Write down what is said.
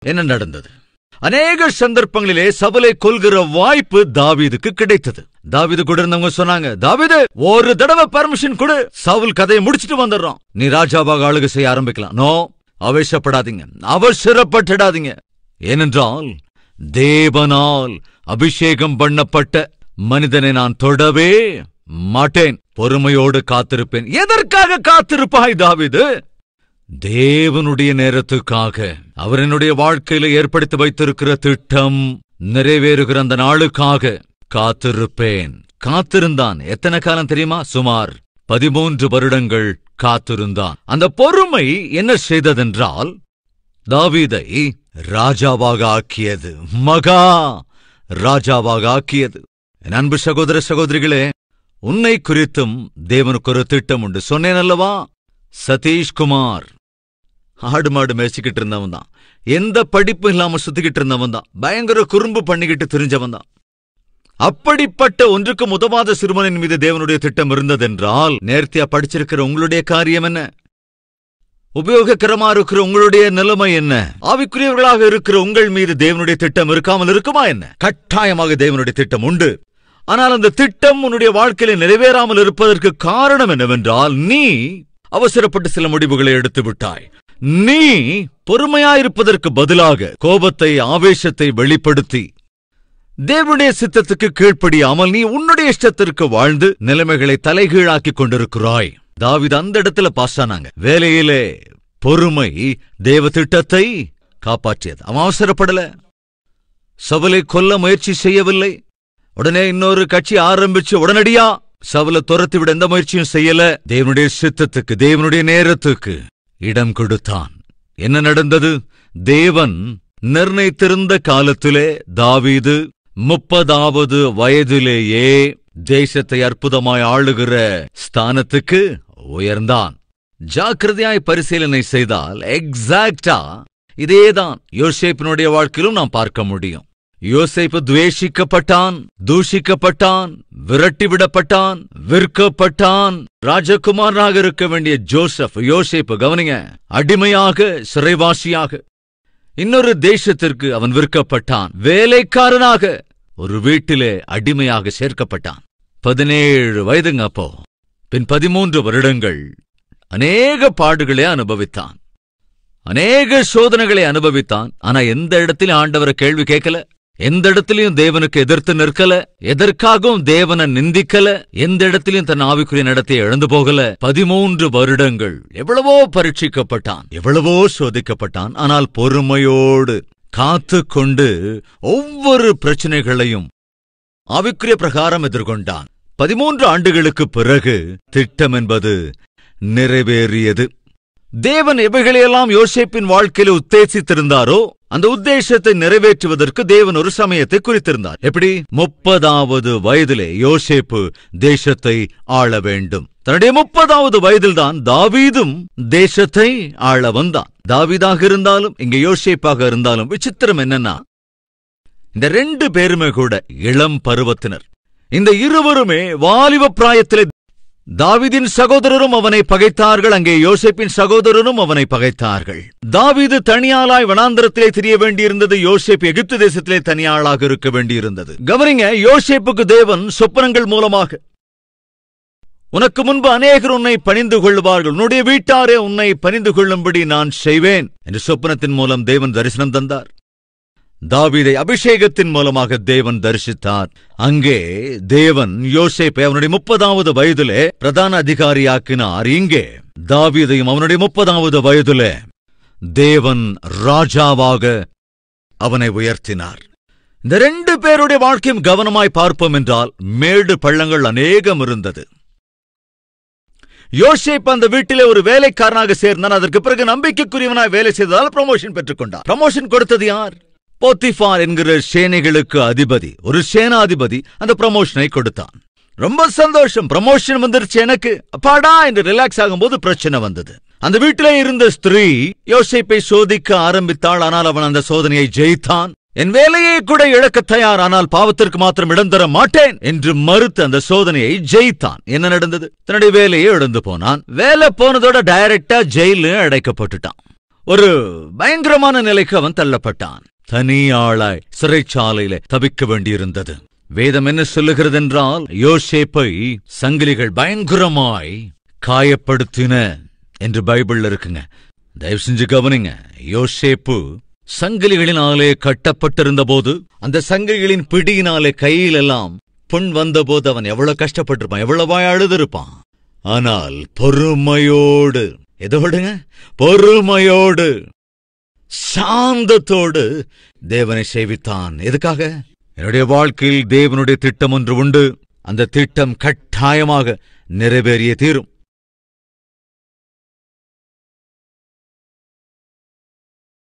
என்ன நடந்தது அநேக சந்தர்ப்பங்களிலே சபலை கொல்கிற வாய்ப்பு தாவீதுக்கு கிடைத்தது தாவீது கூட இருந்தவங்க சொன்னாங்க தாவீது ஒரு தடவை பர்மிஷன் கொடு சவுல் கதையை முடிச்சிட்டு வந்துடுறோம் நீ ராஜாவாக ஆளுகை செய்ய ஆரம்பிக்கலாம் நோ அவசரப்படாதீங்க அவசரப்பட்டுடாதீங்க ஏனென்றால் தேவனால் அபிஷேகம் பண்ணப்பட்ட மனிதனை நான் தொடவே மாட்டேன் பொறுமையோடு காத்திருப்பேன் எதற்காக காத்திருப்பாய் தாவீது தேவனுடைய நேரத்துக்காக அவர் என்னுடைய வாழ்க்கையில ஏற்படுத்தி வைத்திருக்கிற திட்டம் நிறைவேறுகிற அந்த நாளுக்காக காத்திருப்பேன் காத்திருந்தான் எத்தனை காலம் தெரியுமா சுமார் பதிமூன்று வருடங்கள் காத்திருந்தான் அந்த பொறுமை என்ன செய்ததென்றால் தாவீதை ராஜாவாக ஆக்கியது மகா ராஜாவாக ஆக்கியது என் அன்பு சகோதர சகோதரிகளே உன்னை குறித்தும் தேவனுக்கு ஒரு திட்டம் உண்டு சொன்னேன் அல்லவா சதீஷ்குமார் ஆடு மாடு மேய்ச்சிக்கிட்டு இருந்தவன் தான் எந்த படிப்பும் இல்லாம சுத்திக்கிட்டு இருந்தவன் தான் பயங்கர குறும்பு பண்ணிக்கிட்டு தெரிஞ்சவன் தான் அப்படிப்பட்ட ஒன்றுக்கும் உதவாத சிறுவனின் மீது தேவனுடைய திட்டம் இருந்ததென்றால் நேர்த்தியா படிச்சிருக்கிற உங்களுடைய காரியம் என்ன உபயோகக்கரமா இருக்கிற உங்களுடைய நிலைமை என்ன ஆவிக்குரியவர்களாக இருக்கிற உங்கள் மீது தேவனுடைய திட்டம் இருக்காமல் இருக்குமா என்ன கட்டாயமாக தேவனுடைய திட்டம் உண்டு ஆனால் அந்த திட்டம் உன்னுடைய வாழ்க்கையில நிறைவேறாமல் இருப்பதற்கு காரணம் என்னவென்றால் நீ அவசரப்பட்டு சில முடிவுகளை எடுத்து விட்டாய் நீ பொறுமையாயிருப்பதற்கு பதிலாக கோபத்தை ஆவேசத்தை வெளிப்படுத்தி தேவனுடைய சித்தத்துக்கு கீழ்ப்படியாமல் நீ உன்னுடைய இஷ்டத்திற்கு வாழ்ந்து நிலைமைகளை தலைகீழாக்கிக் கொண்டிருக்கிறாய் தாவிது அந்த இடத்துல பாஸ் ஆனாங்க வேலையிலே பொறுமை தேவ திட்டத்தை காப்பாற்றியது அவன் அவசரப்படல சவலை கொல்ல முயற்சி செய்யவில்லை உடனே இன்னொரு கட்சி ஆரம்பிச்சு உடனடியா சவலை துரத்தி விட எந்த முயற்சியும் செய்யல தேவனுடைய சித்தத்துக்கு தேவனுடைய நேரத்துக்கு இடம் கொடுத்தான் என்ன நடந்தது தேவன் நிர்ணயித்திருந்த காலத்திலே தாவீது முப்பதாவது வயதிலேயே தேசத்தை அற்புதமாய் ஆளுகிற ஸ்தானத்துக்கு உயர்ந்தான் ஜாக்கிரதையாய் பரிசீலனை செய்தால் எக்ஸாக்டா இதேதான் யோசேப்பினுடைய வாழ்க்கையிலும் நாம் பார்க்க முடியும் யோசேப்பு துவேஷிக்கப்பட்டான் தூஷிக்கப்பட்டான் விரட்டிவிடப்பட்டான் விற்கப்பட்டான் ராஜகுமாரனாக இருக்க வேண்டிய ஜோசப் யோசேப்பு கவனிங்க அடிமையாக சிறைவாசியாக இன்னொரு தேசத்திற்கு அவன் விற்கப்பட்டான் வேலைக்காரனாக ஒரு வீட்டிலே அடிமையாக சேர்க்கப்பட்டான் பதினேழு வயதுங்க அப்போ பின் பதிமூன்று வருடங்கள் அநேக பாடுகளை அனுபவித்தான் அநேக சோதனைகளை அனுபவித்தான் ஆனா எந்த இடத்திலும் ஆண்டவரை கேள்வி கேட்கல எந்த இடத்திலையும் தேவனுக்கு எதிர்த்து நிற்கல எதற்காகவும் தேவனை நிந்திக்கல எந்த இடத்திலையும் தன் ஆவிக்குரிய நடத்தையை இழந்து போகல பதிமூன்று வருடங்கள் எவ்வளவோ பரீட்சிக்கப்பட்டான் எவ்வளவோ சோதிக்கப்பட்டான் ஆனால் பொறுமையோடு காத்து கொண்டு ஒவ்வொரு பிரச்சனைகளையும் ஆவிக்குரிய பிரகாரம் எதிர்கொண்டான் பதிமூன்று ஆண்டுகளுக்கு பிறகு திட்டம் என்பது நிறைவேறியது தேவன் எவைகளையெல்லாம் யோசேப்பின் வாழ்க்கையில உத்தேசித்திருந்தாரோ அந்த உத்தேசத்தை நிறைவேற்றுவதற்கு தேவன் ஒரு சமயத்தை குறித்திருந்தார் எப்படி முப்பதாவது வயதிலே யோசேப்பு தேசத்தை ஆள வேண்டும் தன்னுடைய முப்பதாவது வயதில்தான் தாவீதும் தேசத்தை ஆள வந்தான் தாவீதாக இருந்தாலும் இங்க யோசேப்பாக இருந்தாலும் விசித்திரம் என்னன்னா இந்த ரெண்டு பேருமே கூட இளம் பருவத்தினர் இந்த இருவருமே வாலிப பிராயத்திலே தாவீதின் சகோதரரும் அவனை பகைத்தார்கள் அங்கே யோசேப்பின் சகோதரரும் அவனை பகைத்தார்கள் தாவீது தனியாளாய் வனாந்திரத்திலே தெரிய வேண்டியிருந்தது யோசேப் எகிப்து தேசத்திலே தனியாளாக இருக்க வேண்டியிருந்தது கவனிங்க யோசேப்புக்கு தேவன் சொப்பனங்கள் மூலமாக உனக்கு முன்பு அநேகர் உன்னை பணிந்து கொள்வார்கள் உன்னுடைய வீட்டாரே உன்னை பணிந்து கொள்ளும்படி நான் செய்வேன் என்று சொப்பனத்தின் மூலம் தேவன் தரிசனம் தந்தார் தாவீதை அபிஷேகத்தின் மூலமாக தேவன் தரிசித்தார் அங்கே தேவன் யோசேப்பை அவனுடைய முப்பதாவது வயதிலே பிரதான அதிகாரியாக்கினார் இங்கே தாவீதையும் அவனுடைய முப்பதாவது வயதிலே தேவன் ராஜாவாக அவனை உயர்த்தினார் இந்த ரெண்டு பேருடைய வாழ்க்கையும் கவனமாய் பார்ப்போம் என்றால் மேடு பள்ளங்கள் அநேகம் இருந்தது யோசேப் அந்த வீட்டிலே ஒரு வேலைக்காரனாக சேர்ந்தான் அதற்கு பிறகு நம்பிக்கைக்குரியவனாய் வேலை செய்ததால் ப்ரமோஷன் பெற்றுக்கொண்டார் ப்ரமோஷன் கொடுத்தது யார் போத்திஃபார் என்கிற சேனைகளுக்கு அதிபதி ஒரு சேனாதிபதி அந்த ப்ரமோஷனை கொடுத்தான் ரொம்ப சந்தோஷம் ப்ரமோஷன் வந்துருச்சு எனக்கு அப்பாடா என்று ரிலாக்ஸ் ஆகும்போது பிரச்சனை வந்தது அந்த வீட்டிலே இருந்த ஸ்திரீ யோசேப்பை சோதிக்க ஆரம்பித்தாள் ஆனால் அவன் அந்த சோதனையை ஜெயித்தான் என் வேலையை கூட இழக்க தயார் ஆனால் பாவத்திற்கு மாத்திரம் இடம் தர மாட்டேன் என்று மறுத்து அந்த சோதனையை ஜெயித்தான் என்ன நடந்தது தன்னுடைய வேலையை இழந்து போனான் வேலை போனதோட டைரக்டா ஜெயில அடைக்கப்பட்டுட்டான் ஒரு பயங்கரமான நிலைக்கு அவன் தள்ளப்பட்டான் தனியாளாய் சிறைச்சாலையில தவிக்க வேண்டியிருந்தது வேதம் என்ன சொல்லுகிறது என்றால் யோசேப்பை சங்கிலிகள் பயங்கரமாய் காயப்படுத்தின என்று பைபிள்ல இருக்குங்க தயவு செஞ்சு கவனிங்க யோசேப்பு சங்கிலிகளினாலே கட்டப்பட்டிருந்த போது அந்த சங்கிலிகளின் பிடியினாலே கையிலெல்லாம் புண் வந்தபோது அவன் எவ்வளவு கஷ்டப்பட்டிருப்பான் எவ்வளவாய் அழுதிருப்பான் ஆனால் பொறுமையோடு எதோடுங்க பொறுமையோடு சாந்தத்தோடு தேவனை சேவித்தான் எதுக்காக என்னுடைய வாழ்க்கையில் தேவனுடைய திட்டம் ஒன்று உண்டு அந்த திட்டம் கட்டாயமாக நிறைவேறிய தீரும்